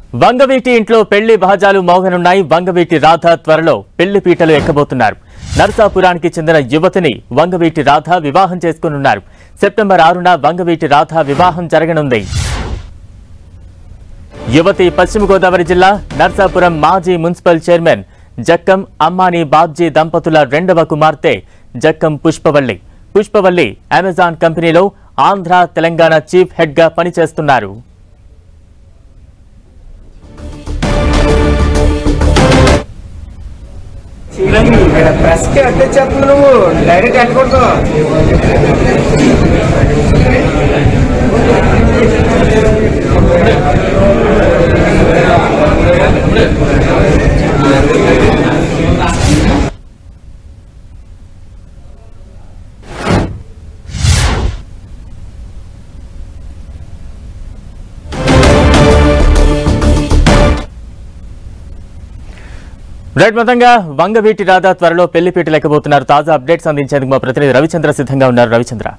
వంగవీటి ఇంట్లో పెళ్లి భాజాలు మోగనున్నాయి వంగవీటి రాధ త్వరలో పెళ్లి పీటలు ఎక్కబోతున్నారు నరసాపురానికి చెందిన యువతిని వంగవీటి రాధ వివాహం చేసుకోనున్నారు సెప్టెంబర్ ఆరున వంగవీటి రాధ వివాహం జరగనుంది యువతి పశ్చిమ గోదావరి జిల్లా నర్సాపురం మాజీ మున్సిపల్ చైర్మన్ జక్కం అమ్మాని బాబ్జీ దంపతుల రెండవ కుమార్తె జక్కం పుష్పవల్లి పుష్పవల్లి అమెజాన్ కంపెనీలో ఆంధ్ర తెలంగాణ చీఫ్ హెడ్ గా పనిచేస్తున్నారు ప్రెస్కి అడ్డొచ్చేస్తుంది నువ్వు డైరెక్ట్ వెళ్ళకూడదు రైట్ మొత్తంగా వంగవీటి రాధా త్వరలో పెళ్లిపీట లెక్కబోతున్నారు తాజా అప్డేట్స్ అందించేందుకు మా ప్రతినిధి రవిచంద్ర సిద్ధంగా ఉన్నారు రవిచంద్ర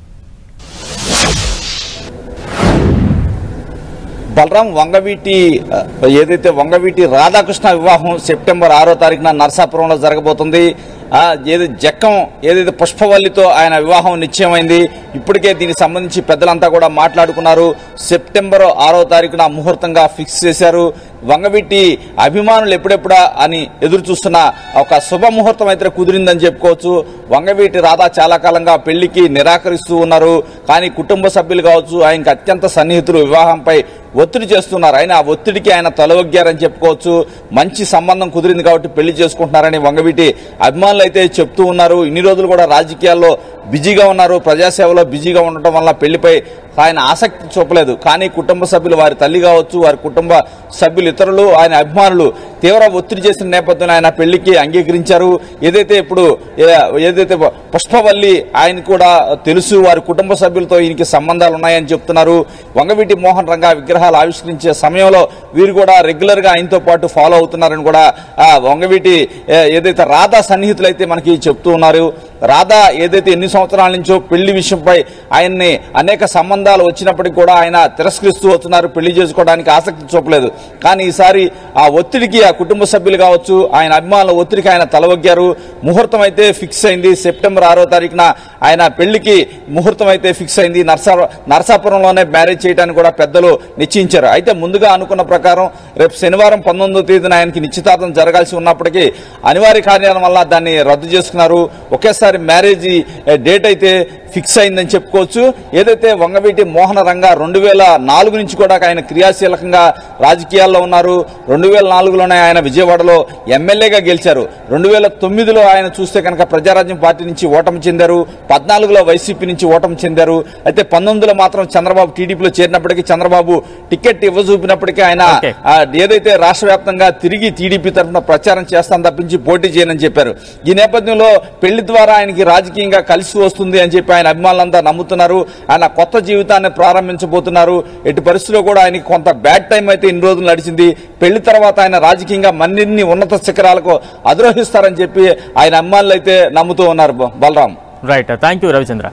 బలరాం వంగవీటి ఆ, ఏదైతే వంగవీటి రాధాకృష్ణ వివాహం సెప్టెంబర్ ఆరో తారీఖున నరసాపురంలో జరగబోతుంది ఆ, ఏది జక్కం ఏదైతే పుష్పవల్లితో ఆయన వివాహం నిశ్చయమైంది ఇప్పటికే దీనికి సంబంధించి పెద్దలంతా కూడా మాట్లాడుకున్నారు సెప్టెంబర్ ఆరో తారీఖున ముహూర్తంగా ఫిక్స్ చేశారు వంగవీటి అభిమానులు ఎప్పుడెప్పుడా అని ఎదురు చూస్తున్న ఒక శుభ ముహూర్తం అయితే కుదిరిందని చెప్పుకోవచ్చు వంగవీటి రాధా చాలా కాలంగా పెళ్లికి నిరాకరిస్తూ ఉన్నారు కానీ కుటుంబ సభ్యులు కావచ్చు ఆయనకి అత్యంత సన్నిహితులు వివాహంపై ఒత్తిడి చేస్తున్నారు ఆయన ఆ ఒత్తిడికి ఆయన తలవగ్గారని చెప్పుకోవచ్చు మంచి సంబంధం కుదిరింది కాబట్టి పెళ్లి చేసుకుంటున్నారని వంగవీటి అభిమానులు అయితే చెప్తూ ఉన్నారు ఇన్ని రోజులు కూడా రాజకీయాల్లో బిజీగా ఉన్నారు ప్రజాసేవలో బిజీగా ఉండటం వల్ల పెళ్లిపై ఆయన ఆసక్తి చూపలేదు కానీ కుటుంబ సభ్యులు వారి తల్లి కావచ్చు వారి కుటుంబ సభ్యులు ఇతరులు ఆయన అభిమానులు తీవ్ర ఒత్తిడి చేసిన నేపథ్యంలో ఆయన పెళ్లికి అంగీకరించారు ఏదైతే ఇప్పుడు ఏ- ఏదైతే పుష్పవల్లి ఆయన కూడా తెలుసు వారి కుటుంబ సభ్యులతో ఈయనకి సంబంధాలు ఉన్నాయని చెప్తున్నారు వంగవీటి మోహన్ రంగా విగ్రహాలు ఆవిష్కరించే సమయంలో వీరు కూడా రెగ్యులర్ గా ఆయనతో పాటు ఫాలో అవుతున్నారని కూడా ఆ, వంగవీటి ఏ, ఏదైతే రాధా సన్నిహితులు అయితే మనకి చెప్తూ ఉన్నారు రాధా ఏదైతే ఎన్ని సంవత్సరాల నుంచో పెళ్లి విషయంపై ఆయన్ని అనేక సంబంధాలు వచ్చినప్పటికీ కూడా ఆయన తిరస్కరిస్తూ వస్తున్నారు పెళ్లి చేసుకోవడానికి ఆసక్తి చూపలేదు కానీ ఈసారి ఆ ఒత్తిడికి ఆ కుటుంబ సభ్యులు కావచ్చు ఆయన అభిమానుల ఒత్తిడికి ఆయన తలవగ్గారు ముహూర్తం అయితే ఫిక్స్ అయింది సెప్టెంబర్ ఆరో తారీఖున ఆయన పెళ్లికి ముహూర్తం అయితే ఫిక్స్ అయింది నర్సా నరసాపురంలోనే మ్యారేజ్ చేయడానికి కూడా పెద్దలు నిశ్చయించారు అయితే ముందుగా అనుకున్న ప్రకారం రేపు శనివారం పంతొమ్మిదో తేదీన ఆయనకి నిశ్చితార్థం జరగాల్సి ఉన్నప్పటికీ అనివార్య కార్యాల వల్ల దాన్ని రద్దు చేసుకున్నారు ఒకేసారి మ్యారేజ్ డేట్ అయితే ఫిక్స్ అయిందని చెప్పుకోవచ్చు ఏదైతే వంగవీటి మోహన రంగా రెండు వేల నాలుగు నుంచి కూడా ఆయన క్రియాశీలకంగా రాజకీయాల్లో ఉన్నారు రెండు వేల నాలుగులోనే ఆయన విజయవాడలో ఎమ్మెల్యేగా గెలిచారు రెండు వేల తొమ్మిదిలో ఆయన చూస్తే కనుక ప్రజారాజ్యం పార్టీ నుంచి ఓటమి చెందారు పద్నాలుగులో వైసీపీ నుంచి ఓటమి చెందారు అయితే పంతొమ్మిదిలో మాత్రం చంద్రబాబు టీడీపీలో చేరినప్పటికీ చంద్రబాబు టికెట్ ఇవ్వజూపినప్పటికీ ఆయన Okay. ఆ, ఏదైతే రాష్ట్ర వ్యాప్తంగా తిరిగి టీడీపీ తరఫున ప్రచారం చేస్తాను తప్పించి పోటీ చేయనని చెప్పారు ఈ నేపథ్యంలో పెళ్లి ద్వారా ఆయనకి రాజకీయంగా కలిసి వస్తుంది అని చెప్పి ఆయన అభిమానులంతా నమ్ముతున్నారు ఆయన కొత్త జీవితాన్ని ప్రారంభించబోతున్నారు ఎట్టి పరిస్థితిలో కూడా ఆయనకి కొంత బ్యాడ్ టైం అయితే ఇన్ని రోజులు నడిచింది పెళ్లి తర్వాత ఆయన రాజకీయంగా మరిన్ని ఉన్నత శిఖరాలకు అధిరోహిస్తారని చెప్పి ఆయన అభిమానులు అయితే నమ్ముతూ ఉన్నారు బ- Balaram right thank you Ravichandra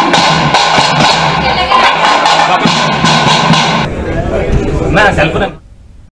నా సెల్ ఫోన్